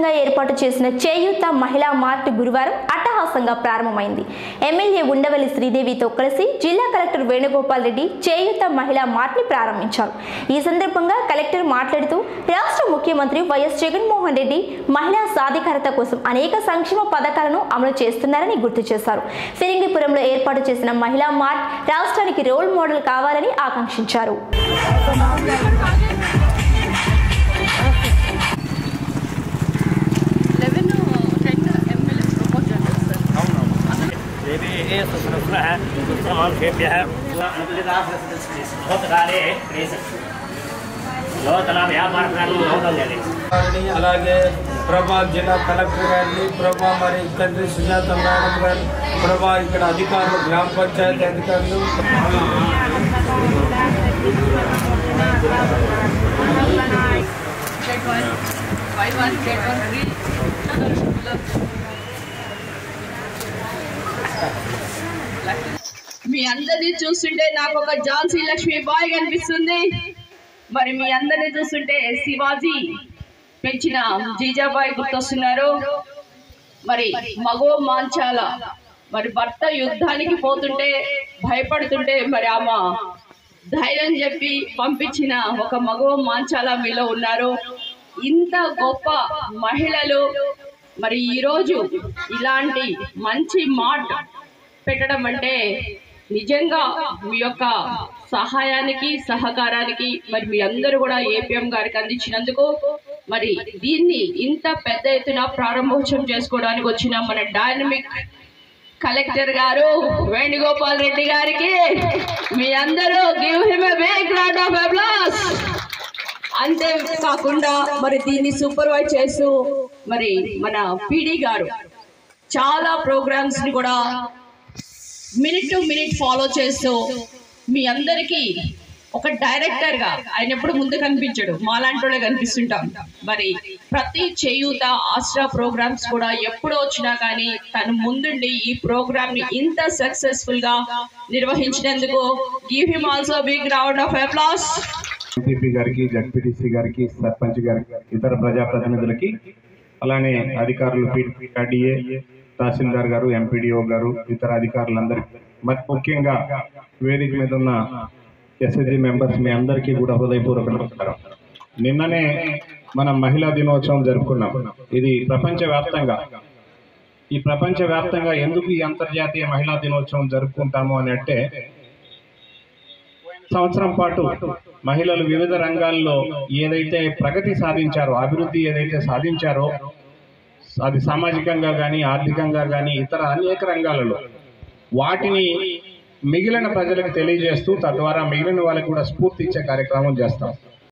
వ్యాప్తంగా ఏర్పాటు చేసిన చేయూత మహిళా మార్ట్ గురువారం అట్టహాసంగా ప్రారంభమైంది ఎమ్మెల్యే ఉండవల్లి శ్రీదేవితో కలిసి జిల్లా కలెక్టర్ వేణుగోపాల్ రెడ్డి చేయూత మహిళా మార్ట్ ని ప్రారంభించారు ఈ సందర్భంగా కలెక్టర్ మాట్లాడుతూ రాష్ట్ర ముఖ్యమంత్రి వైఎస్ జగన్మోహన్ రెడ్డి మహిళా సాధికారత కోసం అనేక సంక్షేమ పథకాలను అమలు చేస్తున్నారని గుర్తు చేశారు ఫిరింగిపురంలో ఏర్పాటు చేసిన మహిళా మార్ట్ రాష్ట్రానికి రోల్ మోడల్ కావాలని ఆకాంక్షించారు లెవెన్ టెన్ ఎంఎల్ఏ ప్రపోజ్ చేస్తారు సార్ देवी एष सहस्रः उत्तमांशेभ्यः भूतकाले నూతన వ్యాపార ప్రారంభం అవుతుంది గారిని అలాగే ప్రభా జిల్లా కలెక్టర్ గారిని ప్రభా మరి తండ్రి సుజాత మేడం గారు ప్రభా ఇక్కడ అధికారులు గ్రామ పంచాయతీ అధికారులు get one buy one get one free మీ అందరినీ చూస్తుంటే నాకు ఒక ఝాన్సీ లక్ష్మి బాయ్ కనిపిస్తుంది మరి మీ అందరినీ చూస్తుంటే శివాజీ పెంచిన జీజాబాయ్ గుర్తొస్తున్నారు మరి మగో మాంచాల మరి భర్త యుద్ధానికి పోతుంటే భయపడుతుంటే మరి ఆమె ధైర్యం చెప్పి పంపించిన ఒక మగో మాంచాల మీలో ఉన్నారు ఇంత గొప్ప మహిళలు మరి ఈరోజు ఇలాంటి మంచి మాట పెట్టడం అంటే నిజంగా మీ యొక్క సహాయానికి సహకారానికి మరి మీ అందరూ కూడా ఏపీఎం గారికి అందించినందుకు మరి దీన్ని ఇంత పెద్ద ఎత్తున ప్రారంభోత్సవం చేసుకోవడానికి వచ్చిన మన డైనమిక్ కలెక్టర్ గారు వేణుగోపాల్ రెడ్డి గారికి మీ అందరూ give him a big round of applause అంతే కాకుండా మరి దీన్ని సూపర్వైజ్ చేస్తూ మరి మన పీడీ గారు చాలా ప్రోగ్రామ్స్ ని కూడా మినిట్ టు మినిట్ ఫాలో చేస్తూ మీ అందరికీ ఒక డైరెక్టర్ గా ఆయన ఎప్పుడు ముందు కనిపించడు మాలాంటి వాళ్ళే కనిపిస్తుంటాం మరి ప్రతి చేయూత ఆస్ట్రా ప్రోగ్రామ్స్ కూడా ఎప్పుడు వచ్చినా కానీ తను ముందుండి ఈ ప్రోగ్రామ్ ని ఇంత సక్సెస్ఫుల్ గా నిర్వహించినందుకు give him also big round of applause MPP గారికి జడ్పీటీసీ గారికి సర్పంచ్ గారికి ఇతర ప్రజాప్రతినిధులకి అలానే అధికారులు పీడిఏ తహసీల్దార్ గారు ఎంపీడీఓ గారు ఇతర అధికారులందరికీ మరి ముఖ్యంగా వేదిక మీద ఉన్న ఎస్ఎస్జి మెంబర్స్ మీ అందరికీ కూడా హృదయపూర్వక నమస్కారం నిన్ననే మనం మహిళా దినోత్సవం జరుపుకున్నాం ఇది ప్రపంచవ్యాప్తంగా ఈ ప్రపంచవ్యాప్తంగా ఎందుకు ఈ అంతర్జాతీయ మహిళా దినోత్సవం జరుపుకుంటాము అని అంటే సంవత్సరం పాటు మహిళలు వివిధ రంగాల్లో ఏదైతే ప్రగతి సాధించారో అభివృద్ధి ఏదైతే సాధించారో అది సామాజికంగా కానీ ఆర్థికంగా కానీ ఇతర అనేక రంగాలలో వాటిని మిగిలిన ప్రజలకు తెలియజేస్తూ తద్వారా మిగిలిన వాళ్ళకి కూడా స్ఫూర్తి ఇచ్చే కార్యక్రమం చేస్తాం